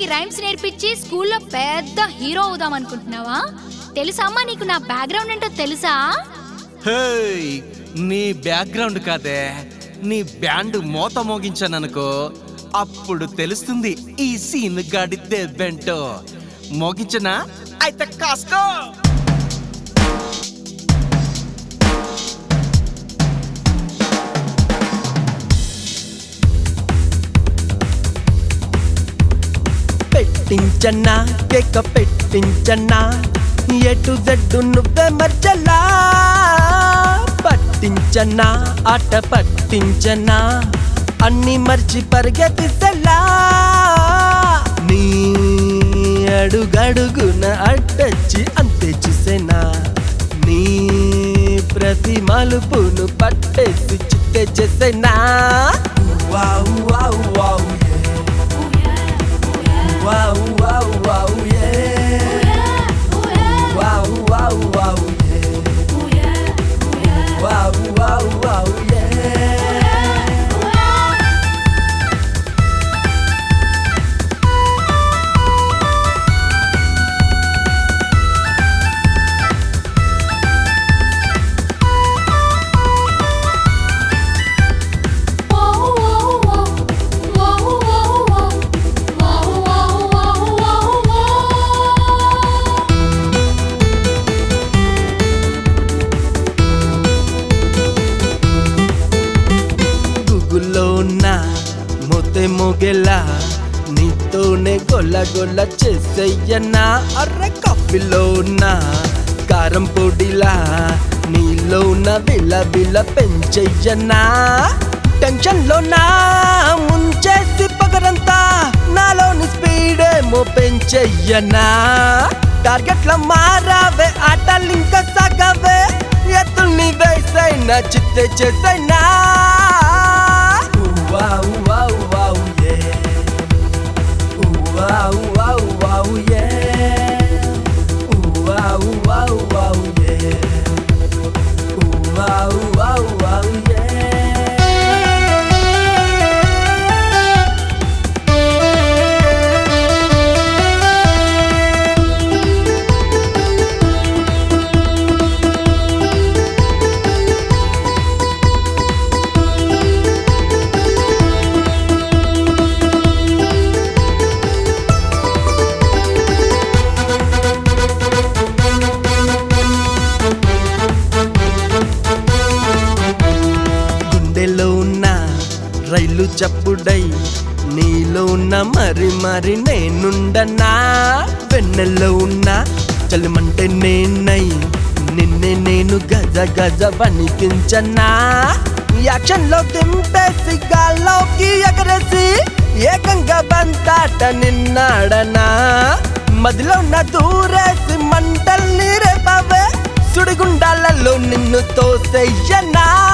అందరికి రైమ్స్ నేర్పించి స్కూల్లో పెద్ద హీరో అవుదాం అనుకుంటున్నావా తెలుసా అమ్మా నీకు నా బ్యాక్గ్రౌండ్ ఏంటో తెలుసా హేయ్ నీ బ్యాక్గ్రౌండ్ కాదే నీ బ్యాండ్ మోత మోగించాననుకో అప్పుడు తెలుస్తుంది ఈ సీన్ గాడి దెబ్బెంటో మోగించనా అయితే కాసుకో పెట్టించన్నా కేక పెట్టించన్నా ఎటు జడ్డు నువ్వే మర్చలా పట్టించన్నా ఆట పట్టించన్నా అన్ని మర్చి పరిగెత్తిసలా నీ అడుగడుగున అడ్డొచ్చి అంతే చూసేనా నీ ప్రతి మలుపును పట్టేసి చిట్టే చేసేనా wow wow wow Wow, wow, wow, yeah. Wow, wow, wow, yeah. Wow, wow, wow, yeah. గూగుల్లో ఉన్న మొతే మొగెలా నీతోనే గొల్ల గొల్ల చేసేయన్నా అర్ర కాఫీలో ఉన్న కారం పొడిలా నీలో ఉన్న విల విల పెంచెయ్యన్నా టెన్షన్ లో నా ముంచేసి పగరంతా నాలోని స్పీడ్ ఏమో పెంచెయ్యనా టార్గెట్ల మారావే ఆటలింక సాగవే ఎత్తుల్ని వేసైనా చిత్తే చేసైనా wow wow wow yeah wow wow wow yeah wow wow wow yeah wow wow wow yeah గుండెలో ఉన్న రైలు చప్పుడై నీలో ఉన్న మరి మరి నేనుండనా వెన్నెల్లో ఉన్న చలిమంటే నేనై నిన్నే నేను గజ గజ వణికించనా యాక్షన్ లో దింపేసి గాల్లోకి ఎగరేసి ఏకంగా బంతాట నిన్నాడనా మదిలో ఉన్న దూరేసి మంటల్ని రేపవే సుడిగుండాలలో నిన్ను తోసేయనా